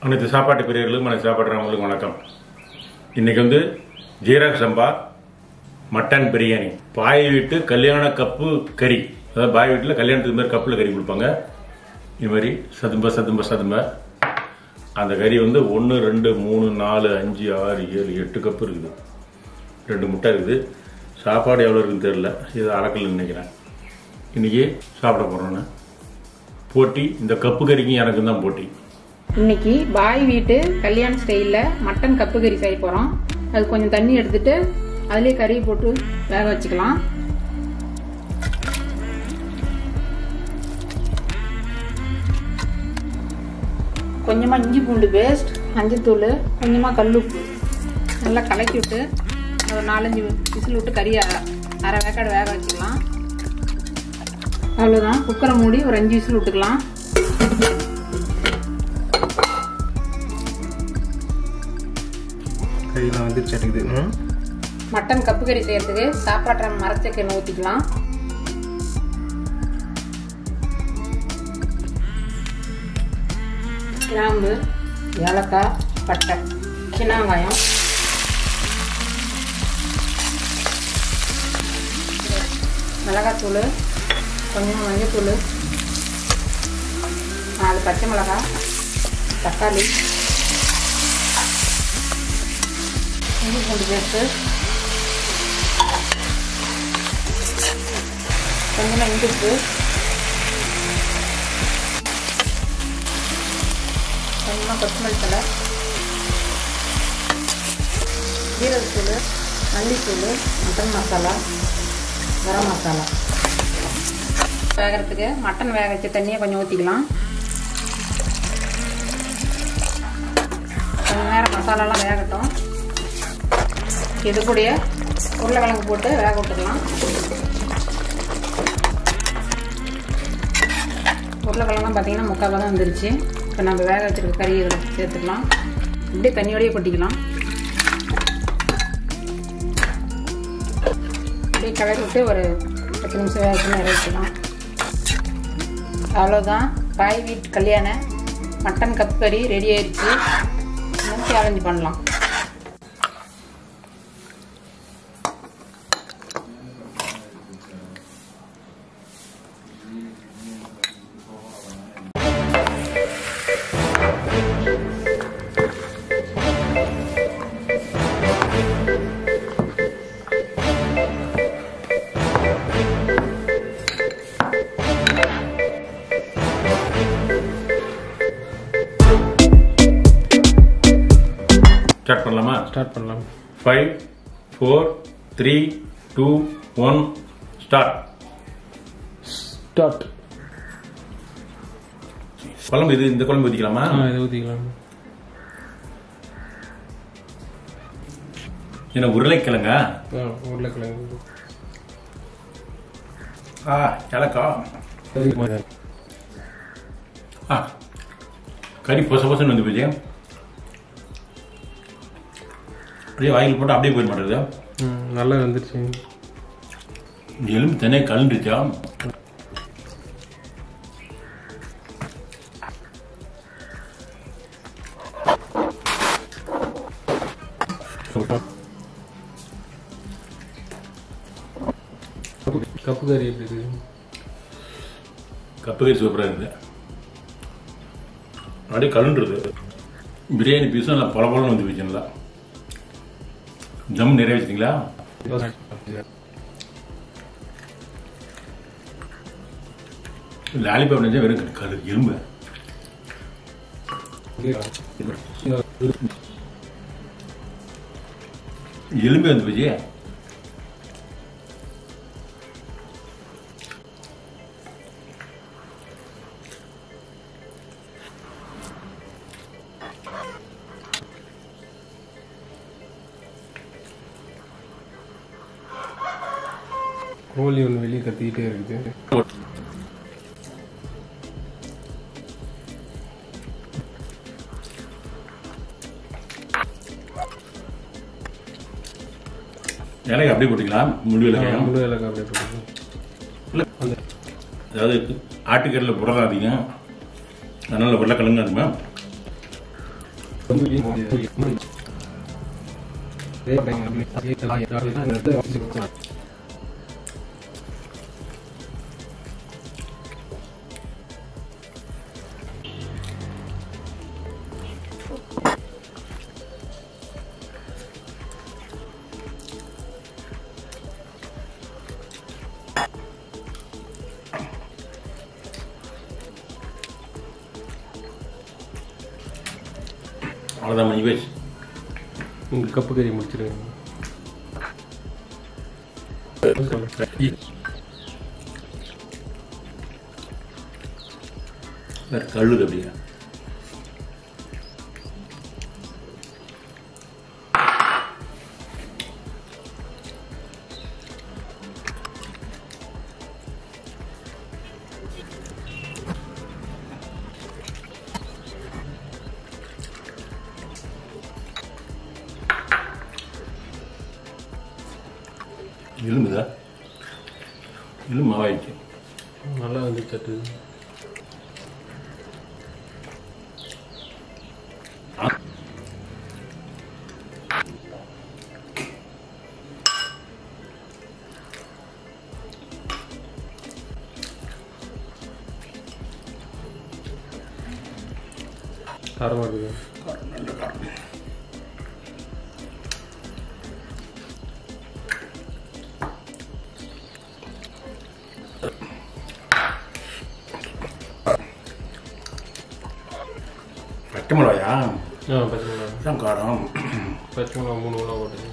அனைத்து சாப்பாட்டு பிரியர்களுக்கும் அனைத்து சாப்பாடுறவங்களுக்கும் வணக்கம் இன்னைக்கு வந்து ஜீரக சம்பா மட்டன் பிரியாணி பாய் வீட்டு கல்யாண கப்பு கறி அதாவது பாய் வீட்டில் கல்யாணத்துக்கு மாதிரி கப்பில் கறி கொடுப்பாங்க இது மாதிரி சதும்ப சதும்ப சதும்ப அந்த கறி வந்து ஒன்று ரெண்டு மூணு நாலு அஞ்சு ஆறு ஏழு எட்டு கப்பு இருக்குது ரெண்டு முட்டை இருக்குது சாப்பாடு எவ்வளோ இருக்குன்னு தெரியல இது அளக்கல் நினைக்கிறேன் இன்னைக்கு சாப்பிட போகிறோன்னு போட்டி இந்த கப்பு கறிக்கும் எனக்கும் தான் போட்டி இன்னைக்கு பாய் வீட்டு கல்யாண ஸ்டைலில் மட்டன் கப்பு கறி செய்ய போகிறோம் அது கொஞ்சம் தண்ணி எடுத்துட்டு அதுலேயே கறி போட்டு வேக வச்சுக்கலாம் கொஞ்சமாக இஞ்சி பூண்டு பேஸ்ட் மஞ்சத்தூள் கொஞ்சமாக கல்லுப்பு நல்லா கலக்கி விட்டு ஒரு நாலஞ்சு விசில் விட்டு கறி அ- அரை வேக்காடு வேக வச்சுக்கலாம் அவ்வளோதான் குக்கரை மூடி ஒரு அஞ்சு விசில் விட்டுக்கலாம் கையெல்லாம் வந்து சட்டுக்குது ம் மட்டன் கப்பு கறி செய்யறதுக்கு சாப்பாட்டை மரச்சக்கெண்ணெய் ஊற்றிக்கலாம் கிராம்பு ஏலக்காய் பட்டை சின்ன வெங்காயம் மிளகாத்தூள் கொஞ்சம் மஞ்சத்தூள் நாலு பச்சை மிளகாய் தக்காளி இஞ்சி பூண்டு பேஸ்ட்டு கொஞ்சமாக இஞ்சி உப்பு கொஞ்சமாக கொத்தமல்லி தலை ஜீரகத்தூள் மல்லித்தூள் மட்டன் மசாலா கரம் மசாலா வேகிறதுக்கு மட்டன் வேக வச்ச தண்ணியை கொஞ்சம் ஊற்றிக்கலாம் கொஞ்ச நேரம் மசாலாலாம் வேகட்டும் இது கூடயே உருளைக்கிழங்கு போட்டு வேக விட்டுக்கலாம் உருளைக்கிழங்குலாம் பார்த்தீங்கன்னா முக்கால் தான் வந்துருச்சு இப்போ நம்ம வேக வச்சிருக்க கறி இதில் சேர்த்துக்கலாம் இப்படியே தண்ணியோடய கொட்டிக்கலாம் அப்படியே கிளறி விட்டு ஒரு பத்து நிமிஷம் வேக வச்சு இறக்கிக்கலாம் அவ்வளோதான் பாய் வீட் கல்யாண மட்டன் கப் கறி ரெடி ஆயிடுச்சு சேலஞ்சு பண்ணலாம் ஸ்டார்ட் பண்ணலாமா ஸ்டார்ட் பண்ணலாம் five four three two one start start குழம்பு இது இந்த குழம்பு ஊற்றிக்கலாமா ஆ இதை ஊற்றிக்கலாம் என்ன உருளைக்கிழங்கா ஆ உருளைக்கிழங்கு ஆ கிழக்கா ஆ கறி பொச பொசன்னு வந்து போச்சு அப்படியே வாயில் போட்டு அப்படியே போயிட மாட்டேங்குது ம் நல்லா வந்துருச்சு இந்த எலும்பு தனியாக கலண்டுச்சா கப்பு கறி எப்படி இருக்கு கப்பு கறி சூப்பராக இருக்குது அப்படியே கலண்டுருது பிரியாணி பீஸும் நல்லா பல பழம் வந்து போச்சு நல்லா ஜம் நிறைய வச்சிங்களா லாலிபாப் நினைச்சா வெறும் கரு எலும்பு எலும்பே வந்து போச்சு கோழி ஒன்று வெளியே கத்திக்கிட்டே இருக்குது இலையை அப்படியே போட்டிங்களா முடிவில் ஆ, முழு இலக்கா அப்படியே போட்டுக்கலாம் இல்லை அந்த அதாவது ஆட்டுக்கறியில் புரதம் அதிகம் அதனால் உருளைக்கிழங்கு அதுமா அவ்வளோதான் மணி பேச்சு உங்க கப்பு கறி முடிச்சிருங்க வேறு கழுது அப்படியா எலும்புதா எலும்பு மாவாயிடுச்சு நல்லா வந்துச்சு அது காரமாக இருக்குது பச்சை மிளகாயா ஆ பச்சை மிளகா தான் காரம் பச்சை மிளகா மூணு மிளகா போட்டுங்க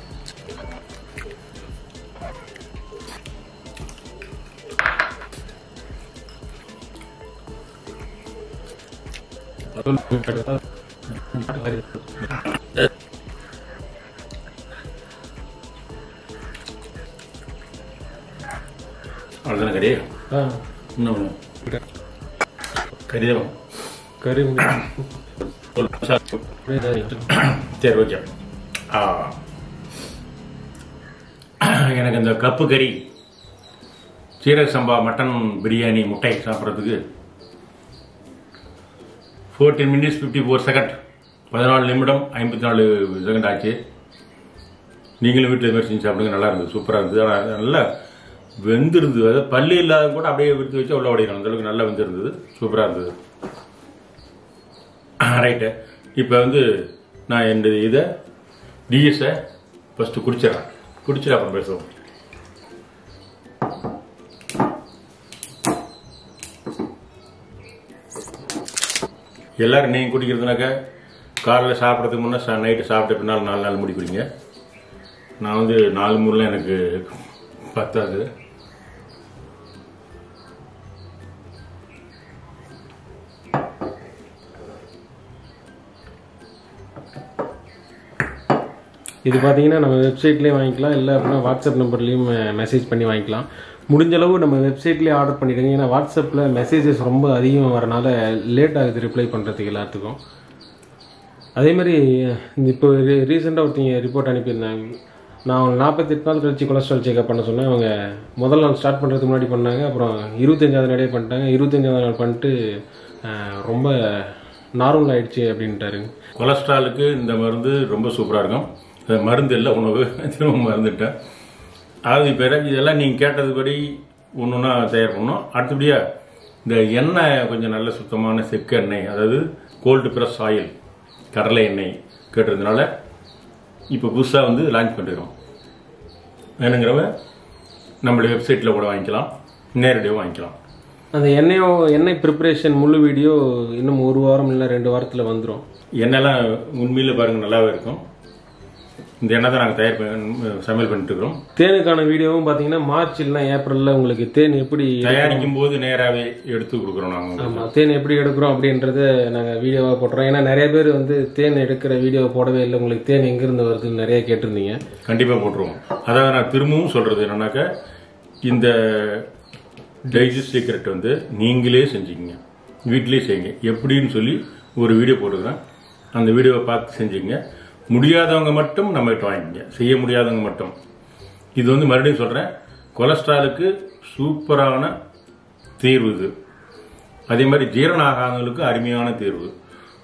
அவ்வளோதானே கறி ஆ இன்னும் ஒன்று கறி தான் கறி சரி ஓகே ஆ எனக்கு இந்த கப்பு கறி சீரக சம்பா மட்டன் பிரியாணி முட்டை சாப்பிட்றதுக்கு fourteen minutes fifty four second பதினாலு நிமிடம் ஐம்பத்தி நாலு செகண்ட் ஆச்சு நீங்களும் வீட்டில் மாதிரி செஞ்சு சாப்பிடுங்க நல்லா இருந்தது சூப்பராக இருந்தது ஆனால் நல்லா வெந்திருந்தது அதாவது பல்லு இல்லாத கூட அப்படியே விடுத்து வச்சு உள்ள உடையணும் அந்த அளவுக்கு நல்லா வெந்திருந்தது சூப்பராக இருந்தது ரைட்டு இப்போ வந்து நான் என்னுடைய இதை டிஎஸை ஃபஸ்ட்டு குடிச்சிடறேன் குடிச்சிட்டு அப்புறம் பேசுவோம் எல்லாரும் நீங்கள் குடிக்கிறதுனாக்க காலைல சாப்பிட்றதுக்கு முன்னே சா நைட்டு சாப்பிட்ட பின்னால் நாலு நாள் முடி குடிங்க நான் வந்து நாலு மூணுலாம் எனக்கு பத்தாது இது பார்த்தீங்கன்னா நம்ம வெப்சைட்லேயே வாங்கிக்கலாம் இல்லை அப்படின்னா வாட்ஸ்அப் நம்பர்லேயும் மெசேஜ் பண்ணி வாங்கிக்கலாம் முடிஞ்ச அளவு நம்ம வெப்சைட்லேயே ஆர்டர் பண்ணிடுங்க ஏன்னா வாட்ஸ்அப்பில் மெசேஜஸ் ரொம்ப அதிகம் வரனால லேட் ஆகுது ரிப்ளை பண்ணுறதுக்கு எல்லாத்துக்கும் அதே மாதிரி இப்போ ரீசெண்டாக ஒருத்தங்க ரிப்போர்ட் அனுப்பியிருந்தாங்க நான் அவங்க நாற்பத்தெட்டு நாள் கழிச்சு கொலஸ்ட்ரால் செக்அப் பண்ண சொன்னேன் அவங்க முதல் நாள் ஸ்டார்ட் பண்ணுறதுக்கு முன்னாடி பண்ணாங்க அப்புறம் இருபத்தஞ்சாவது நாளே பண்ணிட்டாங்க இருபத்தஞ்சாவது நாள் பண்ணிட்டு அஹ், ரொம்ப நார்மல் ஆயிடுச்சு அப்படின்ட்டாரு கொலஸ்ட்ராலுக்கு இந்த மருந்து ரொம்ப சூப்பராக இருக்கும் இது மருந்து இல்லை உணவு திரும்ப மருந்துட்டேன் அதாவது இப்போ இதெல்லாம் நீங்கள் கேட்டதுபடி ஒன்று ஒன்றா தயார் பண்ணோம் அடுத்தபடியாக இந்த எண்ணெய் கொஞ்சம் நல்ல சுத்தமான செக்கு எண்ணெய் அதாவது கோல்டு ப்ரெஸ் ஆயில் கடலை எண்ணெய் கேட்டதுனால இப்போ புதுசாக வந்து லான்ச் பண்ணிருக்கோம் வேணுங்கிறவ நம்மளுடைய வெப்சைட்டில் கூட வாங்கிக்கலாம் நேரடியாக வாங்கிக்கலாம் அந்த எண்ணெயோ எண்ணெய் ப்ரிப்பரேஷன் முழு வீடியோ இன்னும் ஒரு வாரம் இல்லை ரெண்டு வாரத்தில் வந்துடும் எண்ணெய்லாம் உண்மையில் பாருங்கள் நல்லாவே இருக்கும் இந்த எண்ணெய் தான் நாங்கள் தயார் பண்ணி சமையல் பண்ணிட்டு இருக்கிறோம் தேனுக்கான வீடியோவும் பார்த்தீங்கன்னா மார்ச் இல்லைனா ஏப்ரலில் உங்களுக்கு தேன் எப்படி தயாரிக்கும் போது நேராகவே எடுத்து கொடுக்குறோம் நாங்கள் ஆமாம் தேன் எப்படி எடுக்கிறோம் அப்படின்றத நாங்கள் வீடியோவாக போடுறோம் ஏன்னா நிறைய பேர் வந்து தேன் எடுக்கிற வீடியோ போடவே இல்லை உங்களுக்கு தேன் எங்கேருந்து வருதுன்னு நிறைய கேட்டிருந்தீங்க கண்டிப்பாக போட்டுருவோம் அதாவது நான் திரும்பவும் சொல்கிறது என்னன்னாக்கா இந்த டைஜஸ்ட் சீக்ரெட் வந்து நீங்களே செஞ்சுக்கங்க வீட்டிலே செய்யுங்க எப்படின்னு சொல்லி ஒரு வீடியோ போட்டுக்கிறேன் அந்த வீடியோவை பார்த்து செஞ்சுக்கங்க முடியாதவங்க மட்டும் நம்மகிட்ட வாங்கிக்கங்க செய்ய முடியாதவங்க மட்டும் இது வந்து மறுபடியும் சொல்கிறேன் கொலஸ்ட்ராலுக்கு சூப்பரான தீர்வு இது அதே மாதிரி ஜீரண ஆகாதவங்களுக்கு அருமையான தீர்வு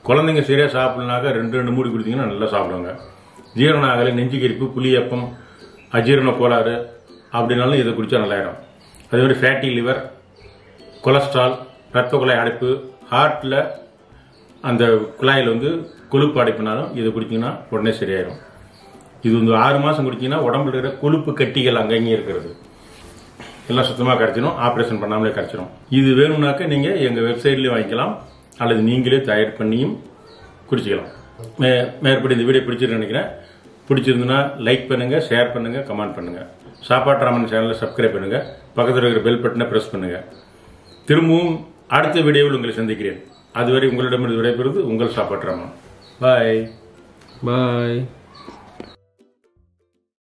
குழந்தைங்க சரியாக சாப்பிடலனாக்கா ரெண்டு ரெண்டு மூடி கொடுத்தீங்கன்னா நல்லா சாப்பிடுவாங்க ஜீரணம் ஆகலை நெஞ்சு கரிப்பு புளியப்பம் அஜீரண கோளாறு அப்படின்னாலும் இதை குடித்தா நல்லாயிடும் அதே மாதிரி ஃபேட்டி லிவர் கொலஸ்ட்ரால் ரத்த குழாய் அடைப்பு ஹார்ட்டில் அந்த குழாயில் வந்து கொழுப்பு அடைப்புனாலும் இதை குடிச்சிங்கன்னா உடனே சரியாயிடும் இது வந்து ஆறு மாதம் குடிச்சிங்கன்னா உடம்புல இருக்கிற கொழுப்பு கட்டிகள் அங்கங்கே இருக்கிறது எல்லாம் சுத்தமாக கிடச்சிடும் ஆப்ரேஷன் பண்ணாமலே கிடச்சிடும் இது வேணும்னாக்க நீங்கள் எங்கள் வெப்சைட்லேயே வாங்கிக்கலாம் அல்லது நீங்களே தயார் பண்ணியும் குடிச்சிக்கலாம் மே மேற்படி இந்த வீடியோ பிடிச்சிருக்கு நினைக்கிறேன் பிடிச்சிருந்துன்னா லைக் பண்ணுங்கள் ஷேர் பண்ணுங்கள் கமெண்ட் பண்ணுங்கள் சாப்பாட்டு ராமன் சேனலை சப்ஸ்கிரைப் பண்ணுங்கள் பக்கத்தில் இருக்கிற பெல் பட்டனை ப்ரெஸ் பண்ணுங்கள் திரும்பவும் அடுத்த வீடியோவில் உங்களை சந்திக்கிறேன் அதுவரை உங்களிடமிருந்து விடைபெறுவது உங்கள் சாப்பாட்டு ராமன் பாய் பாய்